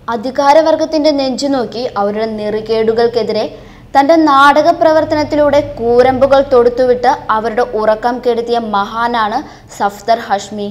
അധികാരവർഗത്തിന്റെ നെഞ്ചു നോക്കി അവരുടെ നെറികേടുകൾക്കെതിരെ തന്റെ നാടക പ്രവർത്തനത്തിലൂടെ കൂരമ്പുകൾ തൊടുത്തുവിട്ട് അവരുടെ ഉറക്കം കെടുത്തിയ മഹാനാണ് സഫ്ദർ ഹഷ്മി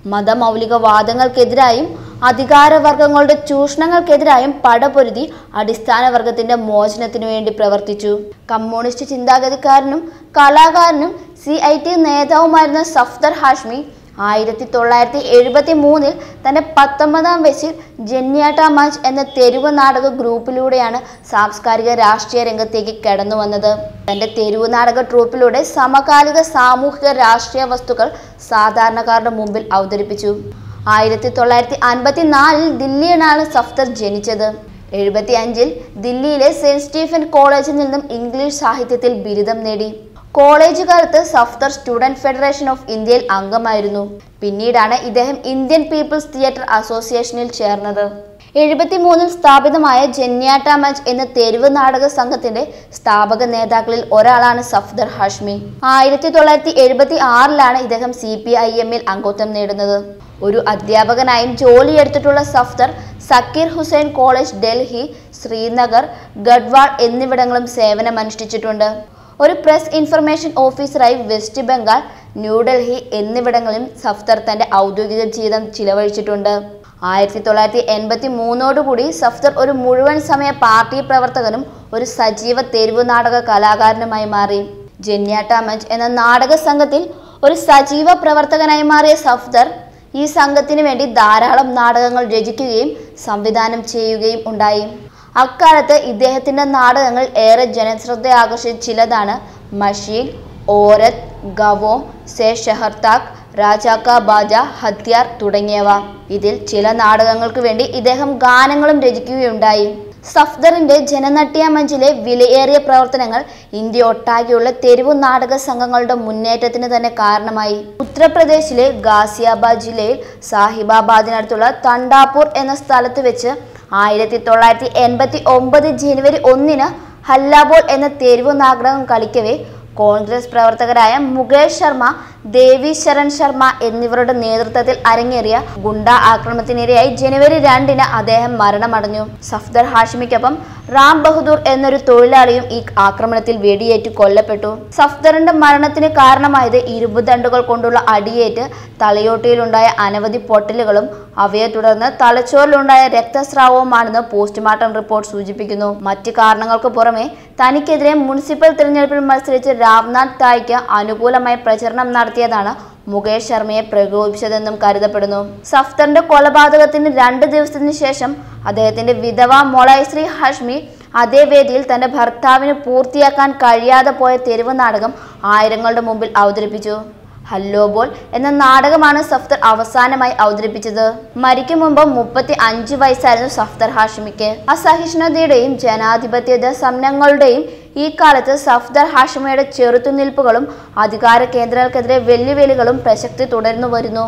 മതമൗലികവാദങ്ങൾക്കെതിരായും അധികാരവർഗങ്ങളുടെ ചൂഷണങ്ങൾക്കെതിരായും പടപൊരുതി അടിസ്ഥാന വർഗത്തിന്റെ മോചനത്തിനു വേണ്ടി പ്രവർത്തിച്ചു കമ്മ്യൂണിസ്റ്റ് ചിന്താഗതിക്കാരനും കലാകാരനും സി ഐ ടി നേതാവുമായിരുന്ന സഫ്ദർ ഹാഷ്മി ആയിരത്തി തൊള്ളായിരത്തി എഴുപത്തി മൂന്നിൽ തന്റെ പത്തൊമ്പതാം വയസ്സിൽ ജന്യാട്ട മഞ്ച് എന്ന തെരുവ് നാടക ഗ്രൂപ്പിലൂടെയാണ് സാംസ്കാരിക രാഷ്ട്രീയ രംഗത്തേക്ക് കടന്നു വന്നത് തന്റെ തെരുവ് നാടക ട്രൂപ്പിലൂടെ സമകാലിക സാമൂഹിക രാഷ്ട്രീയ വസ്തുക്കൾ സാധാരണക്കാരുടെ മുമ്പിൽ അവതരിപ്പിച്ചു ആയിരത്തി തൊള്ളായിരത്തി അൻപത്തി നാലിൽ ദില്ലിയിലാണ് സഫ്തർ ജനിച്ചത് എഴുപത്തി അഞ്ചിൽ ദില്ലിയിലെ സെന്റ് സ്റ്റീഫൻ കോളേജിൽ നിന്നും ഇംഗ്ലീഷ് സാഹിത്യത്തിൽ ബിരുദം നേടി കോളേജ് കാലത്ത് സഫ്തർ സ്റ്റുഡന്റ് ഫെഡറേഷൻ ഓഫ് ഇന്ത്യയിൽ അംഗമായിരുന്നു പിന്നീടാണ് ഇദ്ദേഹം ഇന്ത്യൻ പീപ്പിൾസ് തിയേറ്റർ അസോസിയേഷനിൽ ചേർന്നത് എഴുപത്തി മൂന്നിൽ സ്ഥാപിതമായ ജന്യാട്ട മഞ്ച് എന്ന തെരുവ് നാടക സംഘത്തിന്റെ സ്ഥാപക നേതാക്കളിൽ ഒരാളാണ് സഫ്ദർ ഹാഷ്മി ആയിരത്തി തൊള്ളായിരത്തി എഴുപത്തി ആറിലാണ് ഇദ്ദേഹം സി പി ഐ എമ്മിൽ അംഗത്വം നേടുന്നത് ഒരു അധ്യാപകനായും ജോലിയെടുത്തിട്ടുള്ള സഫ്ദർ സക്കീർ ഹുസൈൻ കോളേജ് ഡൽഹി ശ്രീനഗർ ഗഡ്വാൾ എന്നിവിടങ്ങളും സേവനമനുഷ്ഠിച്ചിട്ടുണ്ട് ഒരു പ്രസ് ഇൻഫർമേഷൻ ഓഫീസറായി വെസ്റ്റ് ബംഗാൾ ന്യൂഡൽഹി എന്നിവിടങ്ങളിലും സഫ്തർ തന്റെ ഔദ്യോഗിക ജീവിതം ചിലവഴിച്ചിട്ടുണ്ട് ആയിരത്തി തൊള്ളായിരത്തി എൺപത്തി മൂന്നോടുകൂടി സഫ്തർ ഒരു മുഴുവൻ സമയ പാർട്ടി പ്രവർത്തകനും ഒരു സജീവ തെരുവ് നാടക കലാകാരനുമായി മാറി ജന്യാട്ട മഞ്ച് എന്ന നാടക സംഘത്തിൽ ഒരു സജീവ പ്രവർത്തകനായി മാറിയ സഫ്ദർ ഈ സംഘത്തിന് വേണ്ടി ധാരാളം നാടകങ്ങൾ രചിക്കുകയും സംവിധാനം ചെയ്യുകയും ഉണ്ടായി അക്കാലത്ത് ഇദ്ദേഹത്തിന്റെ നാടകങ്ങൾ ഏറെ ജനശ്രദ്ധ ആകർഷിച്ച ചിലതാണ് മഷീൻ ഓരത് ഗവോം സേ ഷെഹർതാഗ് രാജാക്ക ബാജ ഹത്യാർ തുടങ്ങിയവ ഇതിൽ ചില നാടകങ്ങൾക്ക് വേണ്ടി ഇദ്ദേഹം ഗാനങ്ങളും രചിക്കുകയുണ്ടായി സഫ്ദറിന്റെ ജനനട്യ മഞ്ചിലെ വിലയേറിയ പ്രവർത്തനങ്ങൾ ഇന്ത്യ ഒട്ടാകെയുള്ള തെരുവു നാടക സംഘങ്ങളുടെ മുന്നേറ്റത്തിന് തന്നെ കാരണമായി ഉത്തർപ്രദേശിലെ ഗാസിയാബാദ് ജില്ലയിൽ സാഹിബാബാദിനടുത്തുള്ള തണ്ടാപൂർ എന്ന സ്ഥലത്ത് വെച്ച് ആയിരത്തി തൊള്ളായിരത്തി എൺപത്തി ഒമ്പത് ജനുവരി ഒന്നിന് ഹല്ലാബോൾ എന്ന തെരുവു നാടകം കളിക്കവേ കോൺഗ്രസ് പ്രവർത്തകരായ മുകേഷ് ശർമ്മ ദേവി ശരൺ ശർമ്മ എന്നിവരുടെ നേതൃത്വത്തിൽ അരങ്ങേറിയ ഗുണ്ട ആക്രമണത്തിനിരയായി ജനുവരി രണ്ടിന് അദ്ദേഹം മരണമടഞ്ഞു സഫ്ദർ ഹാഷിമിക്കൊപ്പം റാം ബഹദൂർ എന്നൊരു തൊഴിലാളിയും ഈ ആക്രമണത്തിൽ വെടിയേറ്റ് കൊല്ലപ്പെട്ടു സഫ്ദറിന്റെ മരണത്തിന് കാരണമായത് ഇരുമ്പുദണ്ടുകൾ കൊണ്ടുള്ള അടിയേറ്റ് തലയോട്ടിയിലുണ്ടായ അനവധി പൊട്ടലുകളും അവയെ തുടർന്ന് തലച്ചോറിലുണ്ടായ രക്തസ്രാവവുമാണെന്ന് പോസ്റ്റ്മോർട്ടം റിപ്പോർട്ട് സൂചിപ്പിക്കുന്നു മറ്റ് കാരണങ്ങൾക്ക് പുറമെ തനിക്കെതിരെ മുനിസിപ്പൽ തിരഞ്ഞെടുപ്പിൽ മത്സരിച്ച് രാംനാഥ് തായ്ക്ക് അനുകൂലമായി പ്രചരണം നടത്തിയതാണ് മുകേഷ് ശർമ്മയെ പ്രകോപിച്ചതെന്നും കരുതപ്പെടുന്നു സഫ്തറിന്റെ കൊലപാതകത്തിന് രണ്ട് ദിവസത്തിന് ശേഷം അദ്ദേഹത്തിന്റെ വിധവ മൊളൈശ്രീ ഹഷ്മി അതേ വേദിയിൽ തന്റെ ഭർത്താവിന് പൂർത്തിയാക്കാൻ കഴിയാതെ പോയ തെരുവ് നാടകം ആയിരങ്ങളുടെ മുമ്പിൽ അവതരിപ്പിച്ചു ഹല്ലോ ബോൾ എന്ന നാടകമാണ് സഫ്തർ അവസാനമായി അവതരിപ്പിച്ചത് മരിക്കും മുമ്പ് മുപ്പത്തി അഞ്ച് വയസ്സായിരുന്നു സഫ്തർ ഹാഷിമിക്ക് അസഹിഷ്ണുതയുടെയും ജനാധിപത്യ സംരംഭങ്ങളുടെയും ഈ കാലത്ത് സഫ്ദർ ഹാഷിമയുടെ ചെറുത്തുനിൽപ്പുകളും അധികാര കേന്ദ്രങ്ങൾക്കെതിരെ വെല്ലുവിളികളും പ്രസക്തി തുടർന്നു വരുന്നു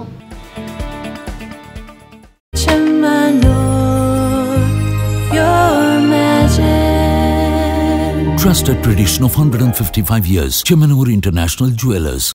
Chamanur, your magic. Trusted tradition of 155 years. Chemanur International Jewelers.